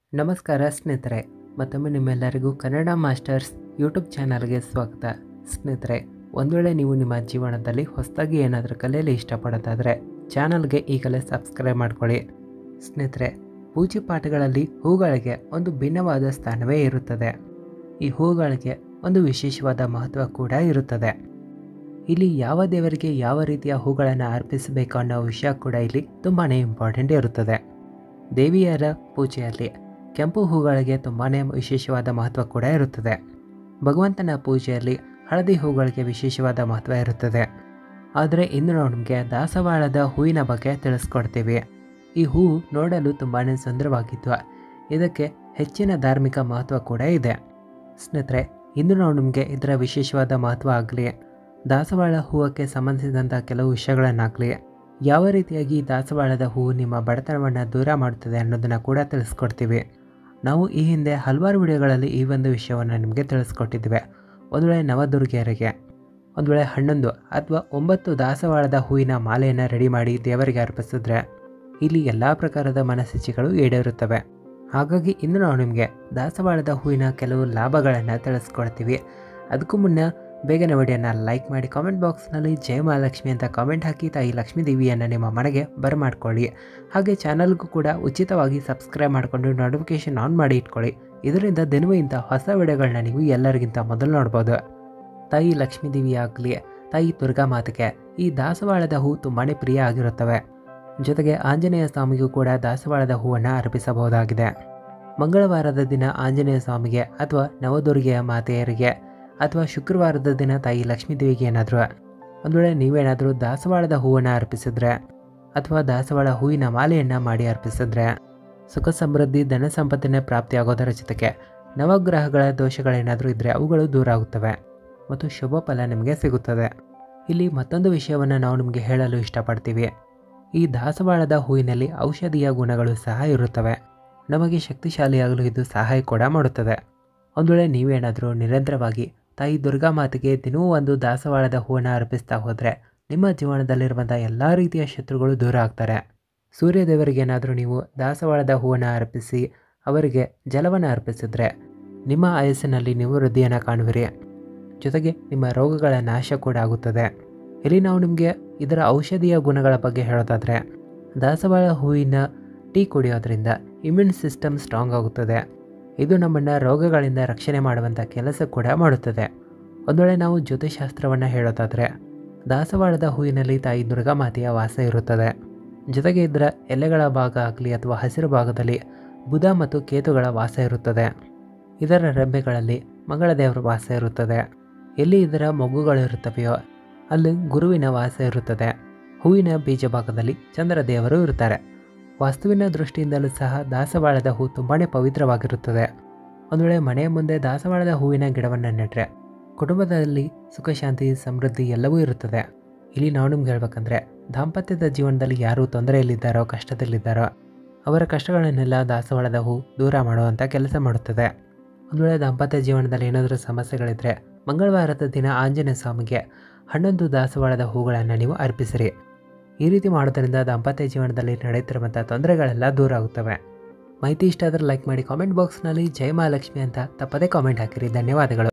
ನಮಸ್ಕಾರ ಸ್ನೇಹಿತರೆ ಮತ್ತೊಮ್ಮೆ ನಿಮ್ಮೆಲ್ಲರಿಗೂ ಕನ್ನಡ ಮಾಸ್ಟರ್ಸ್ ಯೂಟ್ಯೂಬ್ ಚಾನಲ್ಗೆ ಸ್ವಾಗತ ಸ್ನೇಹಿತರೆ ಒಂದು ವೇಳೆ ನೀವು ನಿಮ್ಮ ಜೀವನದಲ್ಲಿ ಹೊಸದಾಗಿ ಏನಾದರೂ ಕಲಿಯಲು ಇಷ್ಟಪಡೋದಾದರೆ ಚಾನಲ್ಗೆ ಈಗಲೇ ಸಬ್ಸ್ಕ್ರೈಬ್ ಮಾಡ್ಕೊಳ್ಳಿ ಸ್ನೇಹಿತರೆ ಪೂಜೆ ಪಾಠಗಳಲ್ಲಿ ಹೂಗಳಿಗೆ ಒಂದು ಭಿನ್ನವಾದ ಸ್ಥಾನವೇ ಇರುತ್ತದೆ ಈ ಹೂಗಳಿಗೆ ಒಂದು ವಿಶೇಷವಾದ ಮಹತ್ವ ಕೂಡ ಇರುತ್ತದೆ ಇಲ್ಲಿ ಯಾವ ದೇವರಿಗೆ ಯಾವ ರೀತಿಯ ಹೂಗಳನ್ನು ಅರ್ಪಿಸಬೇಕು ಅನ್ನೋ ವಿಷಯ ಕೂಡ ಇಲ್ಲಿ ತುಂಬಾ ಇಂಪಾರ್ಟೆಂಟ್ ಇರುತ್ತದೆ ದೇವಿಯರ ಪೂಜೆಯಲ್ಲಿ ಕೆಂಪು ಹೂಗಳಿಗೆ ತುಂಬಾ ವಿಶೇಷವಾದ ಮಹತ್ವ ಕೂಡ ಇರುತ್ತದೆ ಭಗವಂತನ ಪೂಜೆಯಲ್ಲಿ ಹಳದಿ ಹೂಗಳಿಗೆ ವಿಶೇಷವಾದ ಮಹತ್ವ ಇರುತ್ತದೆ ಆದರೆ ಇಂದು ನಾವು ನಿಮಗೆ ದಾಸವಾಳದ ಹೂವಿನ ಬಗ್ಗೆ ತಿಳಿಸ್ಕೊಡ್ತೀವಿ ಈ ಹೂವು ನೋಡಲು ತುಂಬಾ ಸುಂದರವಾಗಿದ್ದು ಇದಕ್ಕೆ ಹೆಚ್ಚಿನ ಧಾರ್ಮಿಕ ಮಹತ್ವ ಕೂಡ ಇದೆ ಸ್ನೇಹಿತರೆ ಇಂದು ನಾವು ನಿಮಗೆ ಇದರ ವಿಶೇಷವಾದ ಮಹತ್ವ ಆಗಲಿ ದಾಸವಾಳ ಹೂವಕ್ಕೆ ಸಂಬಂಧಿಸಿದಂಥ ಕೆಲವು ವಿಷಯಗಳನ್ನಾಗಲಿ ಯಾವ ರೀತಿಯಾಗಿ ಈ ದಾಸವಾಳದ ಹೂವು ನಿಮ್ಮ ಬಡತನವನ್ನು ದೂರ ಮಾಡುತ್ತದೆ ಅನ್ನೋದನ್ನು ಕೂಡ ತಿಳಿಸ್ಕೊಡ್ತೀವಿ ನಾವು ಈ ಹಿಂದೆ ಹಲವಾರು ವಿಡಿಯೋಗಳಲ್ಲಿ ಈ ಒಂದು ವಿಷಯವನ್ನು ನಿಮಗೆ ತಿಳಿಸ್ಕೊಟ್ಟಿದ್ದೇವೆ ಒಂದು ವೇಳೆ ನವದುರ್ಗಿಯರಿಗೆ ಒಂದು ವೇಳೆ ಹನ್ನೊಂದು ಅಥವಾ ಒಂಬತ್ತು ದಾಸವಾಳದ ಹೂವಿನ ಮಾಲೆಯನ್ನು ರೆಡಿ ಮಾಡಿ ದೇವರಿಗೆ ಅರ್ಪಿಸಿದ್ರೆ ಇಲ್ಲಿ ಎಲ್ಲ ಪ್ರಕಾರದ ಮನಸ್ಸಿಚ್ಛೆಗಳು ಈಡೇರುತ್ತವೆ ಹಾಗಾಗಿ ಇಂದು ನಾವು ನಿಮಗೆ ದಾಸವಾಳದ ಹೂವಿನ ಕೆಲವು ಲಾಭಗಳನ್ನು ತಿಳಿಸ್ಕೊಡ್ತೀವಿ ಅದಕ್ಕೂ ಮುನ್ನ ಬೇಗನೆ ವಿಡಿಯೋನ ಲೈಕ್ ಮಾಡಿ ಕಾಮೆಂಟ್ ಬಾಕ್ಸ್ನಲ್ಲಿ ಜಯ ಮಹಾಲಕ್ಷ್ಮಿ ಅಂತ ಕಾಮೆಂಟ್ ಹಾಕಿ ತಾಯಿ ಲಕ್ಷ್ಮೀ ದೇವಿಯನ್ನು ನಿಮ್ಮ ಮನೆಗೆ ಬರಮಾಡ್ಕೊಳ್ಳಿ ಹಾಗೆ ಚಾನಲ್ಗೂ ಕೂಡ ಉಚಿತವಾಗಿ ಸಬ್ಸ್ಕ್ರೈಬ್ ಮಾಡಿಕೊಂಡು ನೋಟಿಫಿಕೇಷನ್ ಆನ್ ಮಾಡಿ ಇಟ್ಕೊಳ್ಳಿ ಇದರಿಂದ ದಿನವೂ ಇಂಥ ಹೊಸ ವಿಡಿಯೋಗಳನ್ನ ನೀವು ಎಲ್ಲರಿಗಿಂತ ಮೊದಲು ನೋಡ್ಬೋದು ತಾಯಿ ಲಕ್ಷ್ಮೀ ದೇವಿ ಆಗಲಿ ತಾಯಿ ದುರ್ಗಾ ಮಾತೆಗೆ ಈ ದಾಸವಾಳದ ಹೂ ತುಂಬಾ ಪ್ರಿಯ ಆಗಿರುತ್ತವೆ ಜೊತೆಗೆ ಆಂಜನೇಯ ಸ್ವಾಮಿಗೂ ಕೂಡ ದಾಸವಾಳದ ಹೂವನ್ನು ಅರ್ಪಿಸಬಹುದಾಗಿದೆ ಮಂಗಳವಾರದ ದಿನ ಆಂಜನೇಯ ಸ್ವಾಮಿಗೆ ಅಥವಾ ನವದುರ್ಗೆಯ ಮಾತೆಯರಿಗೆ ಅಥವಾ ಶುಕ್ರವಾರದ ದಿನ ತಾಯಿ ಲಕ್ಷ್ಮೀ ದೇವಿಗೆ ಏನಾದರೂ ಒಂದು ವೇಳೆ ನೀವೇನಾದರೂ ದಾಸವಾಳದ ಹೂವನ್ನು ಅರ್ಪಿಸಿದ್ರೆ ಅಥವಾ ದಾಸವಾಳ ಹೂವಿನ ಮಾಲೆಯನ್ನು ಮಾಡಿ ಅರ್ಪಿಸಿದ್ರೆ ಸುಖ ಸಮೃದ್ಧಿ ಧನ ಸಂಪತ್ತಿನ ಪ್ರಾಪ್ತಿಯಾಗೋದರ ಜೊತೆಗೆ ನವಗ್ರಹಗಳ ದೋಷಗಳೇನಾದರೂ ಇದ್ದರೆ ಅವುಗಳು ದೂರ ಆಗುತ್ತವೆ ಮತ್ತು ಶುಭ ಫಲ ನಿಮಗೆ ಸಿಗುತ್ತದೆ ಇಲ್ಲಿ ಮತ್ತೊಂದು ವಿಷಯವನ್ನು ನಾವು ನಿಮಗೆ ಹೇಳಲು ಇಷ್ಟಪಡ್ತೀವಿ ಈ ದಾಸವಾಳದ ಹೂವಿನಲ್ಲಿ ಔಷಧೀಯ ಗುಣಗಳು ಸಹ ಇರುತ್ತವೆ ನಮಗೆ ಶಕ್ತಿಶಾಲಿಯಾಗಲು ಇದು ಸಹಾಯ ಕೂಡ ಮಾಡುತ್ತದೆ ಒಂದು ವೇಳೆ ನೀವೇನಾದರೂ ನಿರಂತರವಾಗಿ ತಾಯಿ ದುರ್ಗಾ ಮಾತೆಗೆ ದಿನವೂ ಒಂದು ದಾಸವಾಳದ ಹೂವನ್ನು ಅರ್ಪಿಸ್ತಾ ಹೋದರೆ ನಿಮ್ಮ ಜೀವನದಲ್ಲಿರುವಂಥ ಎಲ್ಲ ರೀತಿಯ ಶತ್ರುಗಳು ದೂರ ಆಗ್ತಾರೆ ಸೂರ್ಯದೇವರಿಗೆ ಏನಾದರೂ ನೀವು ದಾಸವಾಳದ ಹೂವನ್ನು ಅರ್ಪಿಸಿ ಅವರಿಗೆ ಜಲವನ್ನು ಅರ್ಪಿಸಿದ್ರೆ ನಿಮ್ಮ ಆಯಸ್ಸಿನಲ್ಲಿ ನೀವು ವೃದ್ಧಿಯನ್ನು ಕಾಣುವಿರಿ ಜೊತೆಗೆ ನಿಮ್ಮ ರೋಗಗಳ ನಾಶ ಕೂಡ ಆಗುತ್ತದೆ ಇಲ್ಲಿ ನಾವು ನಿಮಗೆ ಇದರ ಔಷಧೀಯ ಗುಣಗಳ ಬಗ್ಗೆ ಹೇಳೋದಾದರೆ ದಾಸವಾಳ ಹೂವಿನ ಟೀ ಕುಡಿಯೋದ್ರಿಂದ ಇಮ್ಯೂನ್ ಸಿಸ್ಟಮ್ ಸ್ಟ್ರಾಂಗ್ ಆಗುತ್ತದೆ ಇದು ನಮ್ಮನ್ನು ರೋಗಗಳಿಂದ ರಕ್ಷಣೆ ಮಾಡುವಂಥ ಕೆಲಸ ಕೂಡ ಮಾಡುತ್ತದೆ ಒಂದು ವೇಳೆ ನಾವು ಜ್ಯೋತಿಷಾಸ್ತ್ರವನ್ನು ಹೇಳೋದಾದರೆ ದಾಸವಾಳದ ಹೂವಿನಲ್ಲಿ ತಾಯಿ ದುರ್ಗಾ ಮಾತೆಯ ವಾಸ ಇರುತ್ತದೆ ಜೊತೆಗೆ ಇದರ ಎಲೆಗಳ ಭಾಗ ಆಗಲಿ ಅಥವಾ ಹಸಿರು ಭಾಗದಲ್ಲಿ ಬುಧ ಮತ್ತು ಕೇತುಗಳ ವಾಸ ಇರುತ್ತದೆ ಇದರ ರೆಂಬೆಗಳಲ್ಲಿ ಮಂಗಳ ದೇವರ ವಾಸ ಇರುತ್ತದೆ ಎಲ್ಲಿ ಇದರ ಮಗುಗಳು ಇರುತ್ತವೆಯೋ ಅಲ್ಲಿ ಗುರುವಿನ ವಾಸ ಇರುತ್ತದೆ ಹೂವಿನ ಬೀಜ ಭಾಗದಲ್ಲಿ ಚಂದ್ರ ದೇವರು ಇರುತ್ತಾರೆ ವಾಸ್ತುವಿನ ದೃಷ್ಟಿಯಿಂದಲೂ ಸಹ ದಾಸವಾಳದ ಹೂ ತುಂಬಾ ಪವಿತ್ರವಾಗಿರುತ್ತದೆ ಒಂದು ವೇಳೆ ಮನೆಯ ಮುಂದೆ ದಾಸವಾಳದ ಹೂವಿನ ಗಿಡವನ್ನು ನೆಟ್ಟರೆ ಕುಟುಂಬದಲ್ಲಿ ಸುಖ ಶಾಂತಿ ಸಮೃದ್ಧಿ ಎಲ್ಲವೂ ಇರುತ್ತದೆ ಇಲ್ಲಿ ನಾವು ನಿಮ್ಗೆ ಹೇಳ್ಬೇಕಂದ್ರೆ ದಾಂಪತ್ಯದ ಜೀವನದಲ್ಲಿ ಯಾರು ತೊಂದರೆಯಲ್ಲಿದ್ದಾರೋ ಕಷ್ಟದಲ್ಲಿದ್ದಾರೋ ಅವರ ಕಷ್ಟಗಳನ್ನೆಲ್ಲ ದಾಸವಾಳದ ಹೂ ದೂರ ಮಾಡುವಂಥ ಕೆಲಸ ಮಾಡುತ್ತದೆ ಒಂದು ವೇಳೆ ದಾಂಪತ್ಯ ಜೀವನದಲ್ಲಿ ಏನಾದರೂ ಸಮಸ್ಯೆಗಳಿದ್ದರೆ ಮಂಗಳವಾರದ ದಿನ ಆಂಜನೇಯ ಸ್ವಾಮಿಗೆ ಹನ್ನೊಂದು ದಾಸವಾಳದ ಹೂಗಳನ್ನು ನೀವು ಅರ್ಪಿಸಿರಿ ಈ ರೀತಿ ಮಾಡೋದ್ರಿಂದ ದಾಂಪತ್ಯ ಜೀವನದಲ್ಲಿ ನಡೆಯುತ್ತಿರುವಂಥ ತೊಂದರೆಗಳೆಲ್ಲ ದೂರ ಆಗುತ್ತವೆ ಮಾಹಿತಿ ಇಷ್ಟ ಆದರೆ ಲೈಕ್ ಮಾಡಿ ಕಾಮೆಂಟ್ ಬಾಕ್ಸ್ನಲ್ಲಿ ಜಯ ಮಹಾಲಕ್ಷ್ಮಿ ಅಂತ ತಪ್ಪದೇ ಕಾಮೆಂಟ್ ಹಾಕಿರಿ ಧನ್ಯವಾದಗಳು